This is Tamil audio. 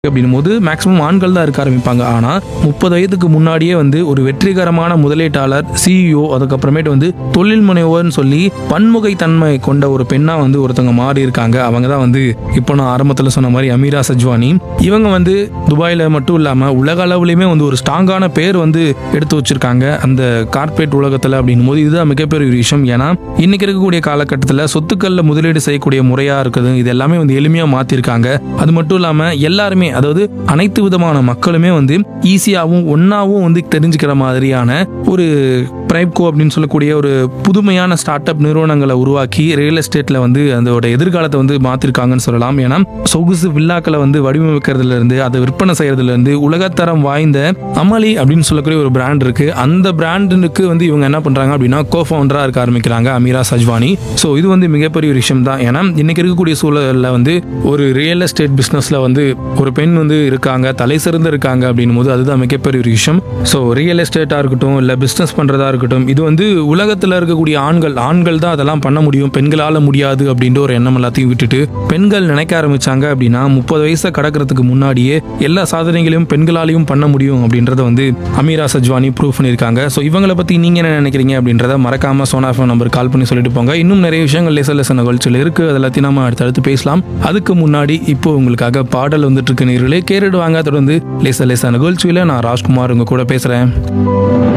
அப்படின்னும் போது மேக்ஸிமம் ஆண்கள் தான் இருக்க ஆரம்பிப்பாங்க ஆனால் முப்பது வயதுக்கு முன்னாடியே வந்து ஒரு வெற்றிகரமான முதலீட்டாளர் சிஇஓ அதுக்கப்புறமேட்டு வந்து தொழில் முனைவோர்னு சொல்லி பன்முகைத்தன்மை கொண்ட ஒரு பெண்ணா வந்து ஒருத்தவங்க மாறி இருக்காங்க அவங்க தான் வந்து இப்போ நான் ஆரம்பத்தில் சொன்ன மாதிரி அமீரா சஜ்வானி இவங்க வந்து துபாயில் மட்டும் இல்லாமல் உலக அளவுலையுமே வந்து ஒரு ஸ்ட்ராங்கான பேர் வந்து எடுத்து வச்சிருக்காங்க அந்த கார்ப்பரேட் உலகத்தில் அப்படின்னும் போது இதுதான் மிகப்பெரிய ஒரு விஷயம் ஏன்னா இன்னைக்கு இருக்கக்கூடிய காலகட்டத்தில் சொத்துக்களில் முதலீடு செய்யக்கூடிய முறையாக இருக்குது இது எல்லாமே வந்து எளிமையாக மாற்றிருக்காங்க அது மட்டும் இல்லாமல் எல்லாருமே அதாவது அனைத்து விதமான மக்களுமே வந்து ஈஸியாகவும் ஒன்றாவும் வந்து தெரிஞ்சுக்கிற மாதிரியான ஒரு பிரைப்கோ அப்படின்னு சொல்லக்கூடிய ஒரு புதுமையான ஸ்டார்ட் அப் நிறுவனங்களை உருவாக்கி ரியல் எஸ்டேட்டில் வந்து அதோட எதிர்காலத்தை வந்து மாற்றிருக்காங்கன்னு சொல்லலாம் ஏன்னா சொகுசு வில்லாக்களை வந்து வடிவமைக்கிறதுல இருந்து அதை விற்பனை செய்யறதுல இருந்து உலகத்தரம் வாய்ந்த அமளி அப்படின்னு சொல்லக்கூடிய ஒரு பிராண்ட் இருக்கு அந்த பிராண்டுக்கு வந்து இவங்க என்ன பண்றாங்க அப்படின்னா கோ ஃபவுண்டரா இருக்க ஆரம்பிக்கிறாங்க அமீரா சஜ்வானி ஸோ இது வந்து மிகப்பெரிய ஒரு விஷயம் தான் ஏன்னா இன்னைக்கு இருக்கக்கூடிய சூழலில் வந்து ஒரு ரியல் எஸ்டேட் பிஸ்னஸ்ல வந்து ஒரு பெண் வந்து இருக்காங்க தலை சிறந்து இருக்காங்க அப்படின்னும் போது அதுதான் மிகப்பெரிய ஒரு விஷயம் ஸோ ரியல் எஸ்டேட்டா இருக்கட்டும் இல்லை பிஸ்னஸ் பண்றதா இருக்கட்டும் இது வந்து உலகத்தில் இருக்கக்கூடிய ஆண்கள் ஆண்கள் தான் அதெல்லாம் பண்ண முடியும் பெண்களால முடியாது அப்படின்ற ஒரு எண்ணம் எல்லாத்தையும் விட்டுட்டு பெண்கள் நினைக்க ஆரம்பிச்சாங்க அப்படின்னா முப்பது வயசை கடக்கிறதுக்கு முன்னாடியே எல்லா சாதனைகளையும் பெண்களாலையும் பண்ண முடியும் அப்படின்றத வந்து அமீரா சஜ்வானி ப்ரூவ் பண்ணியிருக்காங்க ஸோ இவங்களை பத்தி நீங்க என்ன நினைக்கிறீங்க அப்படின்றத மறக்காம சோனா ஃபோன் நம்பர் கால் பண்ணி சொல்லிட்டு போங்க இன்னும் நிறைய விஷயங்கள் லேச லேச நிகழ்ச்சியில் இருக்கு அது எல்லாத்தையும் நம்ம அடுத்தடுத்து பேசலாம் அதுக்கு முன்னாடி இப்போ உங்களுக்காக பாடல் வந்துட்டு இருக்கு நேர்களே கேட்டுடுவாங்க தொடர்ந்து லேச லேச நிகழ்ச்சியில நான் ராஜ்குமார் உங்க கூட பேசுறேன்